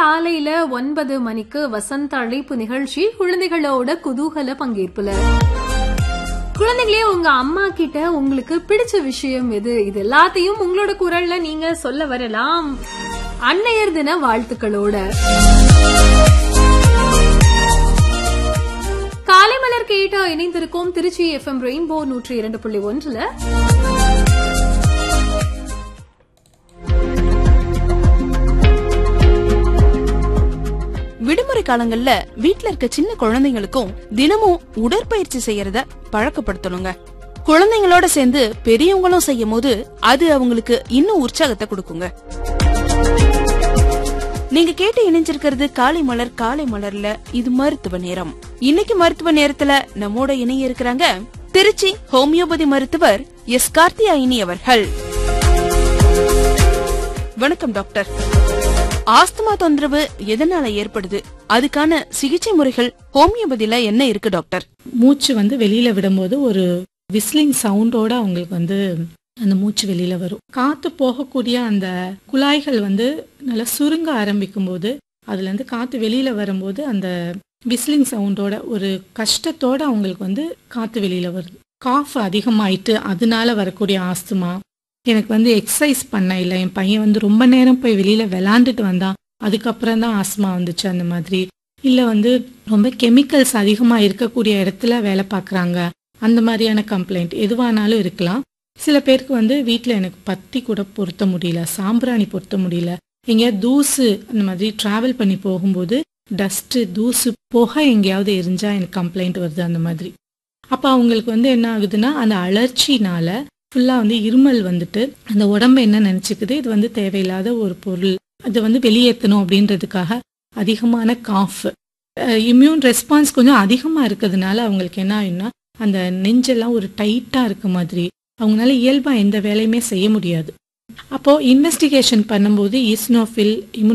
காலையில ஒன்பது மணிக்கு வசந்த அழைப்பு நிகழ்ச்சி குழந்தைகளோட குதூகல பங்கேற்புல குழந்தைகளே உங்க அம்மா கிட்ட உங்களுக்கு பிடிச்ச விஷயம் எது இது எல்லாத்தையும் உங்களோட குரல்ல நீங்க சொல்ல வரலாம் அன்னையர் தின வாழ்த்துக்களோட காலை மலர் கேட்டா இணைந்திருக்கும் திருச்சி எஃப்எம் ரெயின்போ நூற்றி இரண்டு புள்ளி ஒன்றுல விடுமுறை காலங்கள்ல வீட்ல இருக்க சின்ன குழந்தைங்களுக்கும் தினமும் உடற்பயிற்சி செய்யறத பழக்கப்படுத்தணுங்க குழந்தைங்களோட சேர்ந்து பெரியவங்களும் செய்யும் போது அது அவங்களுக்கு இன்னும் உற்சாகத்தை கொடுக்குங்க நீங்க கேட்டு இணைஞ்சிருக்கிறது காலை மலர் காலை மலர்ல இது மருத்துவ நேரம் இன்னைக்கு மருத்துவ நேரத்துல நம்மோட இணைய இருக்கிறாங்க திருச்சி ஹோமியோபதி மருத்துவர் எஸ் கார்த்தியாயினி அவர்கள் வணக்கம் டாக்டர் ஆஸ்துமா தொந்தரவு எதனால ஏற்படுது அதுக்கான சிகிச்சை முறைகள் ஹோமியோபதியில என்ன இருக்கு டாக்டர் மூச்சு வந்து வெளியில விடும்போது ஒரு விஸ்லிங் சவுண்டோட அவங்களுக்கு வந்து அந்த மூச்சு வெளியில வரும் காத்து போகக்கூடிய அந்த குழாய்கள் வந்து நல்லா சுருங்க ஆரம்பிக்கும் போது அதுல இருந்து காத்து வெளியில வரும்போது அந்த விஸ்லிங் சவுண்டோட ஒரு கஷ்டத்தோட அவங்களுக்கு வந்து காத்து வெளியில வருது காஃப் அதிகமாயிட்டு அதனால வரக்கூடிய ஆஸ்துமா எனக்கு வந்து எக்ஸசைஸ் பண்ண இல்லை என் பையன் வந்து ரொம்ப நேரம் போய் வெளியில விளாண்டுட்டு வந்தான் அதுக்கப்புறம் தான் ஆஸ்மா வந்துச்சு அந்த மாதிரி இல்லை வந்து ரொம்ப கெமிக்கல்ஸ் அதிகமாக இருக்கக்கூடிய இடத்துல வேலை பார்க்குறாங்க அந்த மாதிரியான கம்ப்ளைண்ட் எதுவானாலும் இருக்கலாம் சில பேருக்கு வந்து வீட்டில் எனக்கு பத்தி கூட பொருத்த முடியல சாம்பிராணி பொருத்த முடியல எங்கேயாவது தூசு அந்த மாதிரி ட்ராவல் பண்ணி போகும்போது டஸ்ட்டு தூசு புகை எங்கேயாவது எரிஞ்சா எனக்கு கம்ப்ளைண்ட் வருது அந்த மாதிரி அப்போ அவங்களுக்கு வந்து என்ன ஆகுதுன்னா அந்த அலர்ச்சினால ஃபுல்லாக வந்து இருமல் வந்துட்டு அந்த உடம்பு என்ன நினச்சிக்குது இது வந்து தேவையில்லாத ஒரு பொருள் அதை வந்து வெளியேற்றணும் அப்படின்றதுக்காக அதிகமான காஃப் இம்யூன் ரெஸ்பான்ஸ் கொஞ்சம் அதிகமாக இருக்கிறதுனால அவங்களுக்கு என்ன ஆகும்னா அந்த நெஞ்செல்லாம் ஒரு டைட்டாக இருக்க மாதிரி அவங்களால இயல்பாக எந்த வேலையுமே செய்ய முடியாது அப்போது இன்வெஸ்டிகேஷன் பண்ணும்போது ஈஸ்னோஃபில்